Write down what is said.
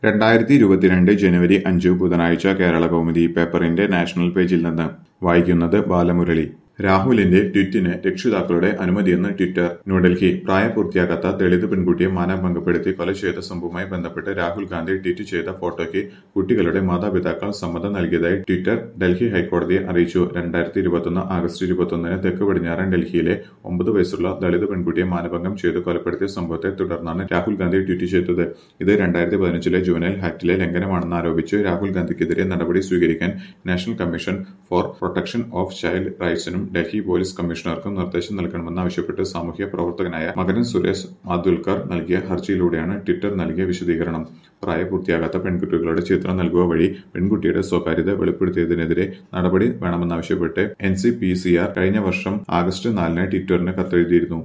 രണ്ടായിരത്തി ഇരുപത്തിരണ്ട് ജനുവരി അഞ്ച് ബുധനാഴ്ച കേരള കൗമുദി പേപ്പറിന്റെ നാഷണൽ പേജിൽ നിന്ന് വായിക്കുന്നത് ബാലമുരളി രാഹുലിന്റെ ട്വീറ്റിന് രക്ഷിതാക്കളുടെ അനുമതിയെന്ന് ട്വിറ്റർ ന്യൂഡൽഹി പ്രായപൂർത്തിയാകാത്ത ദളിത് പെൺകുട്ടിയെ മാനഭംഗപ്പെടുത്തി കൊല ചെയ്ത സംഭവവുമായി ബന്ധപ്പെട്ട് രാഹുൽ ഗാന്ധി ട്വീറ്റ് ചെയ്ത ഫോട്ടോയ്ക്ക് കുട്ടികളുടെ മാതാപിതാക്കൾ സമ്മതം നൽകിയതായി ട്വിറ്റർ ഡൽഹി ഹൈക്കോടതിയെ അറിയിച്ചു രണ്ടായിരത്തി ഇരുപത്തൊന്ന് ആഗസ്റ്റ് ഇരുപത്തൊന്നിന് തെക്ക് പടിഞ്ഞാറൻ ഡൽഹിയിലെ ഒമ്പത് വയസ്സുള്ള ദളിത് പെൺകുട്ടിയെ മാനഭംഗം ചെയ്ത് കൊലപ്പെടുത്തിയ സംഭവത്തെ തുടർന്നാണ് രാഹുൽ ഗാന്ധി ട്വീറ്റ് ചെയ്തത് ഇത് രണ്ടായിരത്തി പതിനഞ്ചിലെ ജൂനൈൽ ആക്ടിലെ ലംഘനമാണെന്ന് ആരോപിച്ച് രാഹുൽ ഗാന്ധിക്കെതിരെ നടപടി സ്വീകരിക്കാൻ national commission for protection of child റൈറ്റ്സിനും ഡൽഹി പോലീസ് കമ്മീഷണർക്കും നിർദ്ദേശം നൽകണമെന്നാവശ്യപ്പെട്ട് സാമൂഹ്യ പ്രവർത്തകനായ മകരൻ സുരേഷ് മാതുൽക്കർ നൽകിയ ഹർജിയിലൂടെയാണ് ട്വിറ്റർ നൽകിയ വിശദീകരണം പ്രായപൂർത്തിയാകാത്ത പെൺകുട്ടികളുടെ ചിത്രം നൽകുക വഴി പെൺകുട്ടിയുടെ സ്വകാര്യത വെളിപ്പെടുത്തിയതിനെതിരെ നടപടി വേണമെന്നാവശ്യപ്പെട്ട് N C P C R കഴിഞ്ഞ വർഷം ആഗസ്റ്റ് നാലിന് ട്വിറ്ററിന് കത്തെഴുതിയിരുന്നു